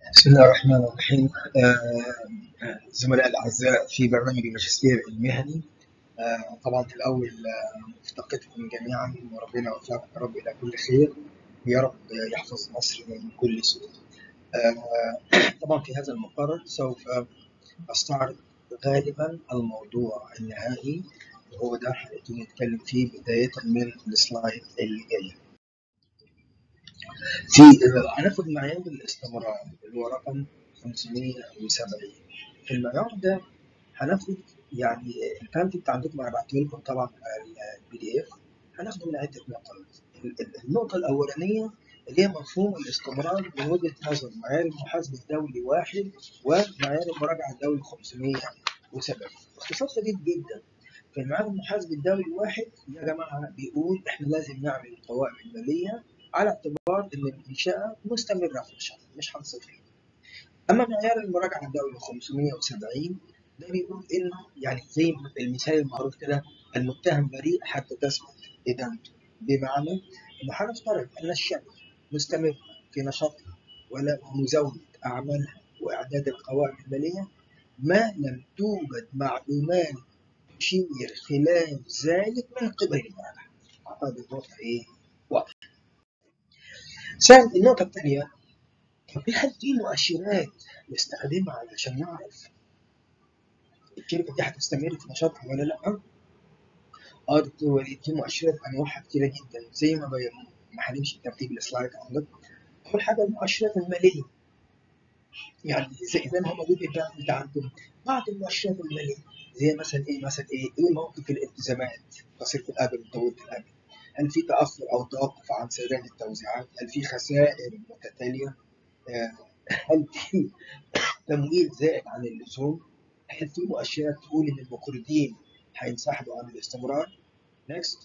بسم الله الرحمن الرحيم آه، زملائي الأعزاء في برنامج الماجستير المهني آه، طبعا في الأول آه، افتقدكم جميعا وربنا يوفقكم يا رب إلى كل خير ويا رب يحفظ مصر من كل سوء آه، طبعا في هذا المقرر سوف أستعرض غالبا الموضوع النهائي وهو ده هنبتدي نتكلم فيه بداية من السلايد اللي جاي في هناخد معيار الاستمرار اللي هو رقم 570 في المعيار ده هناخد يعني الكلام انت عندكم انا بعته لكم طبعا البي دي اف هناخده من عده نقاط النقطه الاولانيه اللي هي مفهوم الاستمرار من وجهه نظر معيار المحاسبه الدولي واحد ومعيار المراجعه الدولي 570 باختصار شديد جدا في المعيار المحاسبي الدولي واحد يا جماعه بيقول احنا لازم نعمل القوائم الماليه على اعتبار ان الانشاء مستمره في النشاط مش هنصفر اما معيار المراجعه الدولي 570 ده بيقول انه يعني زي المثال المعروف كده المتهم بريء حتى تثبت ادانته بمعنى انه هنفترض ان الشركه مستمره في نشاطها ولا مزاوله اعمالها واعداد القوائم الماليه ما لم توجد معلومات تشير خلاف ذلك من قبل المراجعه. اعتقد النقطه ايه؟ واضحه. ثاني النقطة الثانية طب هل في مؤشرات نستخدمها علشان نعرف الشركة دي هتستمر في نشاطها ولا لأ؟ اه دكتور وليد في مؤشرات أنواعها كتيرة جدا زي ما بي... ما هنمشي ترتيب السلايد عندك أول حاجة المؤشرات المالية يعني زي زي ما هو موجود انت عندكم بعض المؤشرات المالية زي مثلا ايه مثلا ايه ايه موقف الالتزامات قصيرة الأجل وطويلة الأجل هل في تأخر أو توقف عن سداد التوزيعات؟ هل في خسائر متتالية؟ هل في تمويل زائد عن اللزوم؟ هل في مؤشرات تقول إن المقرضين هينسحبوا عن الاستمرار؟ نكست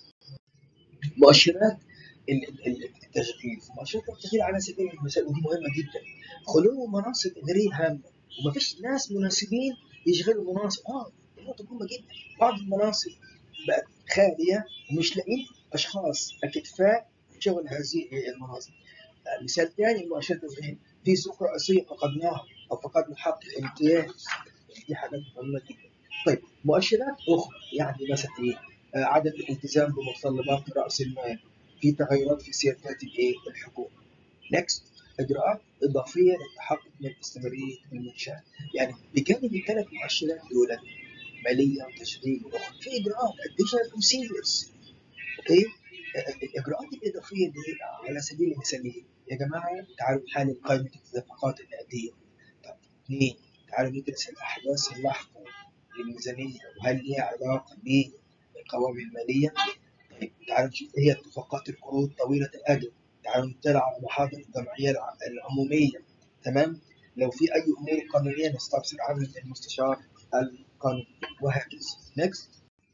مؤشرات التشغيل، مؤشرات التشغيل على سبيل المثال ودي مهمة جدا خلو مناصب إدارية هامة ومفيش ناس مناسبين يشغلوا مناصب اه نقطة مهمة جدا بعض المناصب بقت خالية ومش لاقيين اشخاص اكفاء شغل هذه المناصب. مثال ثاني مؤشرات التشغيل في سوق رئيسيه فقدناها او فقدنا حق الامتياز دي حاجات مهمه جدا. طيب مؤشرات اخرى يعني مثلا ايه؟ آه عدم الالتزام بمتطلبات راس المال في تغيرات في سياسات الايه؟ الحكومه. نكست اجراءات اضافيه للتحقق من استمراريه المنشاه. يعني بجانب الثلاث مؤشرات دول ماليه وتشغيل واخرى في اجراءات اديشنال بروسيجرز اوكي الاجراءات الاضافيه دي على سبيل المثال يا جماعه تعالوا نحلل قائمه الاتفاقات النقديه طب اثنين تعالوا ندرس الاحداث اللاحقه للميزانيه وهل ليها علاقه بالقوائم الماليه طيب تعالوا نشوف ايه هي اتفاقات القروض طويله الاجل تعالوا نطلع على محاضر الجمعيه العموميه تمام لو في اي امور قانونيه نستفسر عنها المستشار القانوني وهكذا نكست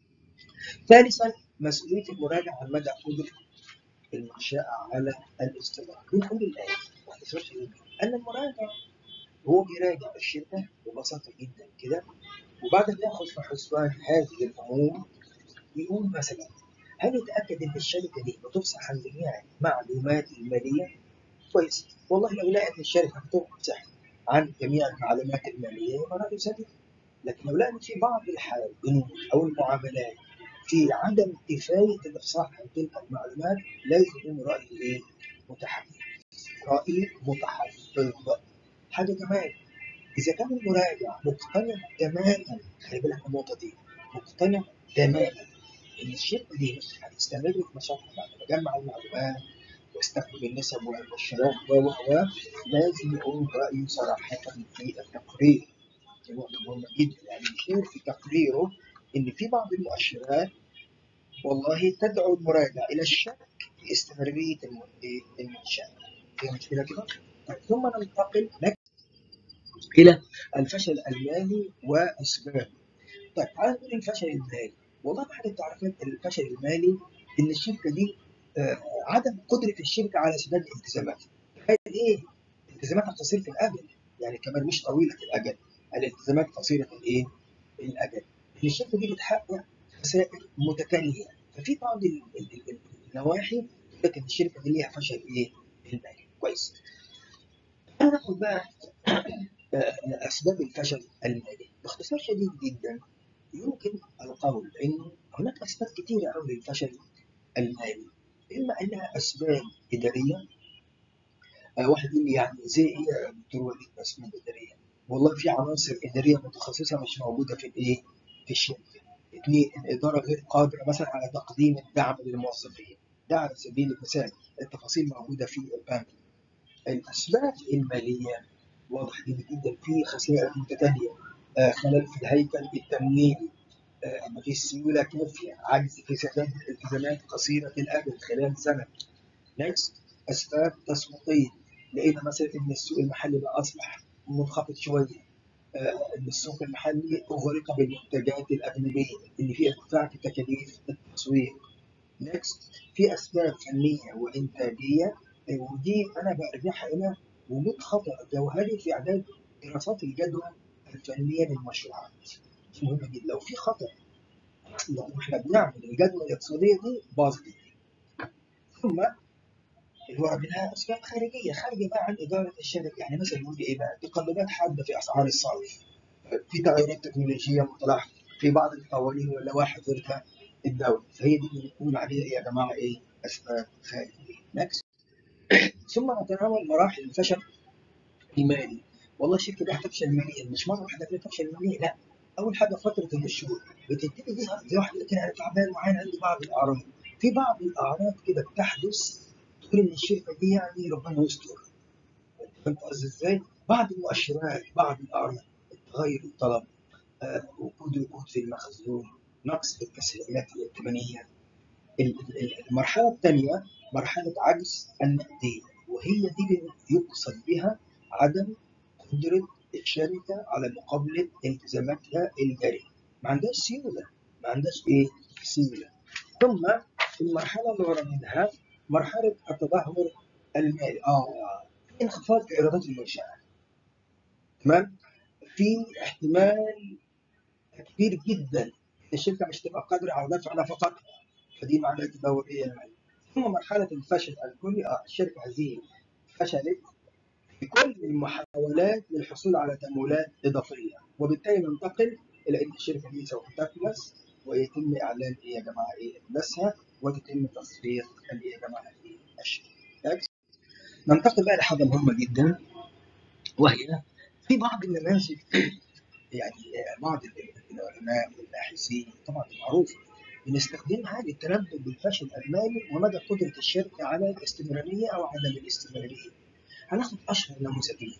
ثالثا مسؤولية المراجع عن مدى قدرة المنشأة على الاستمرار. بنقول الآن باختصار شديد أن المراجع هو بيراجع الشركة ببساطة جدا كده وبعد ما ياخذ في حسبان هذه الأمور يقول مثلا هل يتأكد أن الشركة دي بتفصح عن جميع المعلومات المالية؟ كويس والله لو لقت الشركة بتفصح عن جميع المعلومات المالية يبقى رأيه سديد لكن لو لقت في بعض الحالات أو المعاملات في عدم كفاية الإفصاح عن تلك المعلومات لازم يكون رأي إيه؟ متحفظ. رأي متحفظ. حاجة كمان إذا كان المراجع مقتنع تماما خلي بالك من النقطة دي مقتنع تماما إن الشركة دي هتستمر في نشاطها بعد ما جمع المعلومات واستخدم النسب والمؤشرات و و لازم يقول رأيه صراحة في التقرير. دي نقطة مهمة جدا يعني يشير في تقريره ان في بعض المؤشرات والله تدعو المراجع الى الشك في استمراريه المنشاه. في مشكله كده؟ طيب ثم ننتقل الى الفشل المالي واسبابه. طيب تعال نقول الفشل المالي. والله بعد التعريفات الفشل المالي ان الشركه دي آه عدم قدره الشركه على سداد الالتزامات. ايه؟ التزاماتها قصيره الاجل يعني كمان مش طويله الاجل. الالتزامات قصيره الايه؟ الاجل. ان الشركه دي بتحقق خسائر متتاليه ففي بعض النواحي لكن الشركه دي ليها فشل ايه؟ المالي كويس. ناخد بقى اسباب الفشل المالي باختصار شديد جدا يمكن القول انه هناك اسباب كثيره قوي للفشل المالي اما انها اسباب اداريه آه، واحد يقول لي يعني زي ايه يا دكتور وليد اسباب اداريه والله في عناصر اداريه متخصصه مش موجوده في الايه في الشركه اثنين الاداره غير قادره مثلا على تقديم الدعم للموظفين ده على سبيل المثال التفاصيل موجوده في البنك الاسباب الماليه واضح جدا جدا في خسائر متتاليه آه، خلل في الهيكل التمويلي آه، مفيش سيوله كافيه عجز في سداد الالتزامات قصيره الاجل خلال سنه نكست اسباب تسويقيه لقينا مثلا ان السوق المحلي بقى اصبح منخفض شويه آه، ان السوق المحلي اغرق بالمنتجات الاجنبيه ان في ارتفاع في تكاليف التسويق نكست في اسباب فنيه وانتاجيه آه، ودي انا برجعها الى وجود خطا جوهري في اعداد دراسات الجدوى الفنيه للمشروعات دي مهمه جدا لو في خطا لو احنا بنعمل الجدوى الاقتصاديه دي باظت ثم اللي هو منها اسباب خارجيه خارجه بقى عن اداره الشركه يعني مثلا نقول ايه بقى تقلبات حاده في اسعار الصرف في تغيرات تكنولوجيه متلاحقه في بعض القوانين واللوائح ذكرتها الدوله فهي دي اللي بنقول عليها إيه يا جماعه ايه اسباب خارجيه نكست ثم نتناول مراحل الفشل المالي والله الشركه دي هتفشل ماليا مش مره واحده كده تفشل ماليا لا اول حاجه فتره النشور بتبتدي تظهر زي واحد يقول كده انا تعبان وعين عندي بعض الاعراض في بعض الاعراض كده بتحدث تقول ان الشركه دي يعني ربنا يستر فهمت قصدي ازاي؟ بعض المؤشرات بعض الاعراض تغير الطلب آه، وجود ركود في المخزون نقص في التسهيلات الائتمانيه ال- ال- المرحله الثانيه مرحله عجز النقديه وهي دي اللي يقصد بها عدم قدره الشركه على مقابله التزاماتها الجاريه ما عندهاش سيوله ما عندهاش ايه سيوله ثم المرحله اللي ورا منها مرحله التدهور المالي اه في انخفاض في ايرادات المنشاه تمام في احتمال كبير جدا الشركه مش تبقى قادره على دفع نفقاتها فدي معناها تدهور ايه المالي ثم مرحله الفشل الكلي اه الشركه هذه فشلت في كل المحاولات للحصول على تمويلات اضافيه وبالتالي ننتقل الى ان الشركه دي سوف تفلس ويتم اعلان ايه يا جماعه ايه افلاسها وتتم تصفيه ايه يا جماعه ايه الشركه ننتقل بقى لحاجه مهمه جدا وهي في بعض النماذج يعني بعض العلماء والباحثين طبعا معروف بنستخدمها للتنبؤ بالفشل المالي ومدى قدره الشركه على الاستمراريه او عدم الاستمراريه. هناخد اشهر نموذجين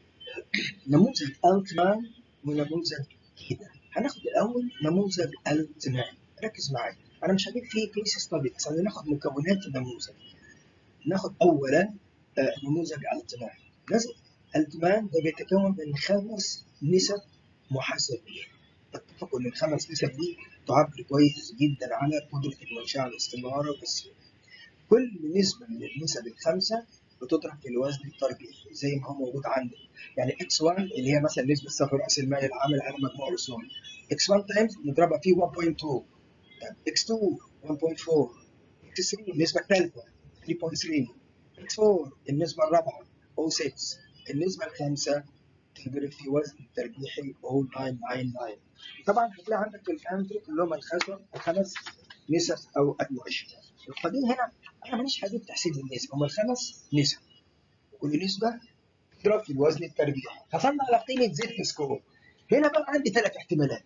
نموذج التمان ونموذج كده هناخد الاول نموذج التمان ركز معايا انا مش هجيب فيه كيس ستادي بس انا ناخد مكونات النموذج ناخد اولا آه، نموذج التمان نموذج التمان ده بيتكون من خمس نسب محاسبيه اتفقوا ان الخمس نسب دي تعبر كويس جدا على قدره المنشاه على الاستمرار والتسويق كل نسبه من النسب الخمسه بتضرب في الوزن الترجيحي زي ما هو موجود عندك يعني اكس 1 اللي هي مثلا نسبه صافي راس المال العامل على مجموع رسوم اكس 1 تايمز نضربها في 1.2 طب اكس 2 1.4 اكس 3 النسبه الثالثه 3.3 اكس 4 النسبه الرابعه 0.6 النسبه الخامسه تضرب في وزن الترجيحي 0.999 طبعا هتلاقي عندك في الكانتريك اللي هم الخمسه الخمس نسب او المؤشرات القضيه هنا انا ماليش هجيب تحسين النسب هم الخمس نسب كل نسبه تضرب في الوزن الترجيحي حصلنا على قيمه زد سكور هنا بقى عندي ثلاث احتمالات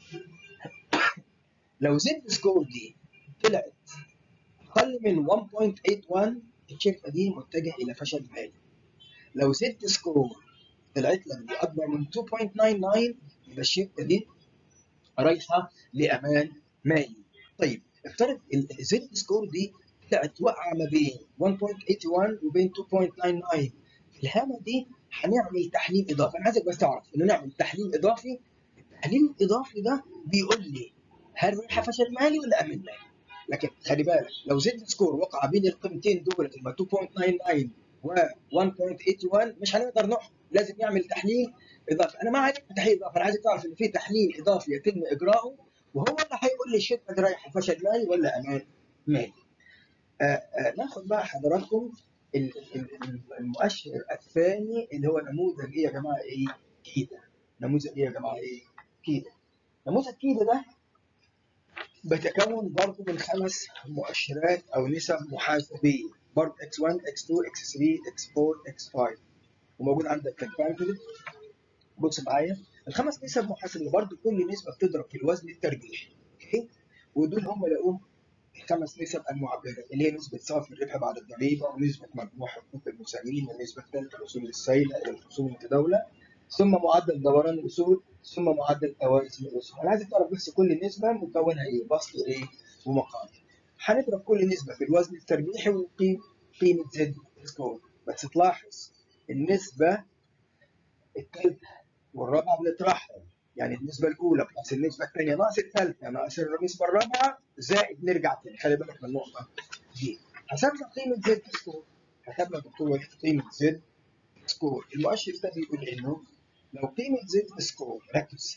لو زد سكور دي طلعت اقل من 1.81 الشركه دي متجهه الى فشل مالي لو زد سكور طلعت لك دي اكبر من 2.99 يبقى الشركه دي رايحه لامان مالي طيب افترض الزد سكور دي طلعت واقعه ما بين 1.81 وبين 2.99 في الهامه دي هنعمل تحليل اضافي انا عايزك بس تعرف انه نعمل تحليل اضافي التحليل الاضافي ده بيقول لي هل رايحه فشل مالي ولا امان مالي لكن خلي بالك لو زد سكور وقع بين القيمتين دول اللي 2.99 و 1.81 مش هنقدر نحكم لازم نعمل تحليل اضافي انا ما عليك تحليل اضافي انا عايزك تعرف ان في تحليل اضافي يتم اجراؤه وهو اللي هيقول لي الشركه دي رايحه فشل مالي ولا امان مالي آه آه ناخد بقى حضراتكم ال- ال- ال- المؤشر الثاني اللي هو نموذج ايه يا جماعه ايه كيدا نموذج ايه يا جماعه ايه كيدا نموذج كيدا ده بيتكون برضه من خمس مؤشرات او نسب محاسبيه برضه x1 x2 x3 x4 x5 وموجود عندك في البامفلت بص معايا الخمس نسب محاسبيه برضه كل نسبه بتضرب في الوزن الترجيحي اوكي ودول هم لقوهم الخمس نسب المعبره اللي هي نسبه صافي الربح بعد الضريبه ونسبه مجموع حقوق المساهمين والنسبه الثالثه الاصول السائله الى الاصول المتداوله ثم معدل دوران الاصول ثم معدل توازن الاصول انا عايزك تعرف بس كل نسبه مكونها ايه بسط ايه ومقام هنضرب كل نسبه في الوزن الترجيحي ونقيم قيمه زد سكور بس تلاحظ النسبه الثالثه والرابعه بنطرحهم يعني النسبه الاولى بلس النسبه الثانيه ناقص الثالثه ناقص النسبه الرابعه زائد نرجع تاني خلي بالك من النقطه دي حسبنا قيمه زد سكور حسبنا دكتور وليد قيمه زد سكور المؤشر ده بيقول انه لو قيمه زد سكور ركز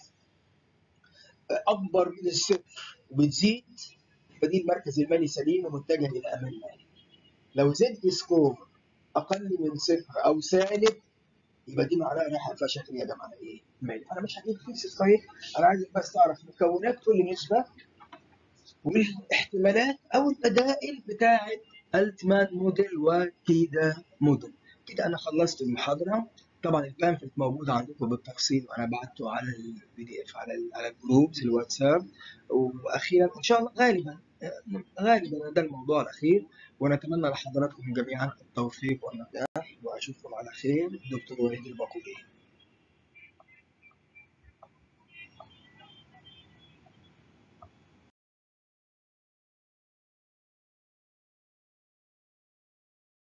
اكبر من الصفر وبتزيد يبقى دي المركز المالي سليم ومتجه الى امان مالي لو زد سكور اقل من صفر او سالب يبقى دي معناها رايحه فيها شكل يا جماعه ايه؟ مالي انا مش هجيب فيكس صحيح انا عايزك بس تعرف مكونات كل نسبه والاحتمالات او البدائل بتاعه التمان موديل وكيدا موديل كده انا خلصت المحاضره طبعا البامفلت موجود عندكم بالتفصيل وانا بعته على البي دي اف على ال على الجروبس الواتساب واخيرا ان شاء الله غالبا غالبا ده الموضوع الاخير ونتمنى لحضراتكم جميعا التوفيق والنجاح واشوفكم على خير دكتور وليد البقولي